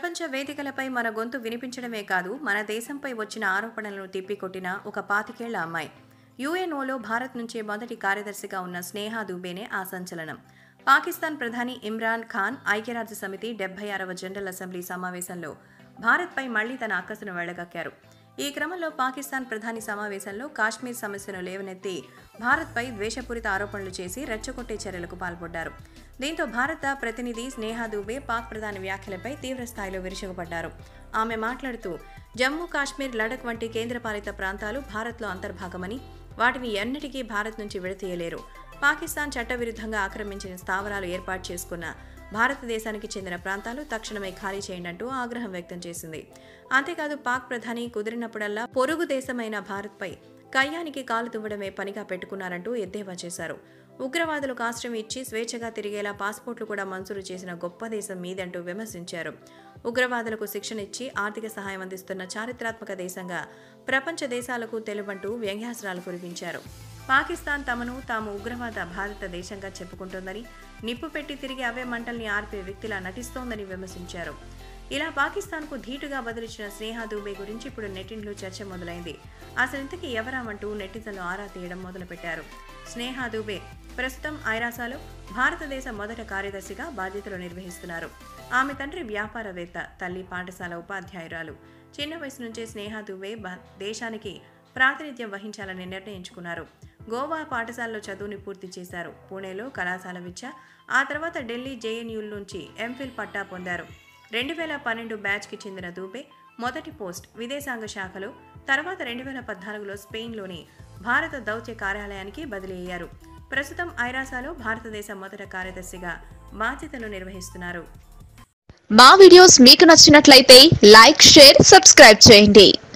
ప్రపంచ వేదికలపై మన గొంతు వినిపించడమే కాదు మన దేశంపై వచ్చిన ఆరోపణలను తిప్పికొట్టిన ఒక పాతికేళ్ల అమ్మాయి యుఎన్ఓలో భారత్ నుంచే మొదటి కార్యదర్శిగా ఉన్న స్నేహ దూబేనే ఆ సంచలనం పాకిస్తాన్ ప్రధాని ఇమ్రాన్ ఖాన్ ఐక్యరాజ్య సమితి డెబ్బై ఆరవ జనరల్ అసెంబ్లీ సమావేశంలో భారత్పై మళ్లీ తన అక్కసును వెళ్లగక్కారు ఈ క్రమంలో పాకిస్తాన్ ప్రధాని సమావేశంలో కాశ్మీర్ సమస్యను లేవనెత్తి భారత్పై ద్వేషపూరిత ఆరోపణలు చేసి రెచ్చగొట్టే చర్యలకు పాల్పడ్డారు దీంతో భారత ప్రతినిధి స్నేహ దూబే పాక్ ప్రధాని వ్యాఖ్యలపై తీవ్రస్థాయిలో విరుచుకుపడ్డారు ఆమె మాట్లాడుతూ జమ్మూ కాశ్మీర్ లడక్ వంటి కేంద్రపాలిత ప్రాంతాలు భారత్లో అంతర్భాగమని వాటిని ఎన్నటికీ భారత్ నుంచి విడతీయలేరు పాకిస్తాన్ చట్టవిరుద్ధంగా ఆక్రమించిన స్థావరాలు ఏర్పాటు చేసుకున్న భారతదేశానికి చెందిన ప్రాంతాలు తక్షణమే ఖాళీ చేయండి అంటూ ఆగ్రహం వ్యక్తం చేసింది అంతేకాదు పాక్ ప్రధాని కుదిరినప్పుడల్లా పొరుగు దేశమైన భారత్పై కయ్యానికి కాలు తువ్వడమే పనిగా పెట్టుకున్నారంటూ ఎద్దేవా చేశారు ఉగ్రవాదులకు ఆశ్రయం ఇచ్చి స్వేచ్ఛగా తిరిగేలా పాస్పోర్ట్లు కూడా మంజూరు చేసిన గొప్ప దేశం మీదంటూ విమర్శించారు ఉగ్రవాదులకు శిక్షణ ఇచ్చి ఆర్థిక సహాయం అందిస్తున్న చారిత్రాత్మక దేశంగా ప్రపంచ దేశాలకు తెలుబంటూ వ్యంగ్యాస్త్రాలు కురిపించారు పాకిస్తాన్ తమను తాము ఉగ్రవాద భారత దేశంగా చెప్పుకుంటోందని నిప్పు పెట్టి తిరిగి అవే మంటల్ని ఆర్పే వ్యక్తిలా నటిస్తోందని విమర్శించారు ఇలా పాకిస్తాన్కు ధీటుగా బదిలిచ్చిన స్నేహ దూబే గురించి ఇప్పుడు నెట్టింట్లో చర్చ మొదలైంది అసలు ఇంతకీ ఎవరామంటూ నెట్టిజన్లు ఆరా తీయడం మొదలుపెట్టారు స్నేహ దూబే ప్రస్తుతం ఐరాసాలో భారతదేశ మొదట కార్యదర్శిగా బాధ్యతలు నిర్వహిస్తున్నారు ఆమె తండ్రి వ్యాపారవేత్త తల్లి పాఠశాల ఉపాధ్యాయురాలు చిన్న వయసు నుంచే స్నేహ దూబే బ- దేశానికి ప్రాతినిధ్యం వహించాలని నిర్ణయించుకున్నారు గోవా పాఠశాలలో చదువుని పూర్తి చేశారు పూణేలో కళాశాల విద్య ఆ తర్వాత ఢిల్లీ జేఎన్యూల నుంచి ఎంఫిల్ పట్టా పొందారు రెండు వేల పన్నెండు బ్యాచ్కి చెందిన దూబే మొదటి పోస్ట్ విదేశాంగ శాఖలో తర్వాత రెండు వేల పద్నాలుగులో స్పెయిన్లోని భారత దౌత్య కార్యాలయానికి బదిలీ అయ్యారు ప్రస్తుతం ఐరాసాలో భారతదేశ మొదట కార్యదర్శిగా బాధ్యతలు నిర్వహిస్తున్నారు మా వీడియోస్ మీకు నచ్చినట్లయితే లైక్ షేర్ సబ్స్క్రైబ్ చేయండి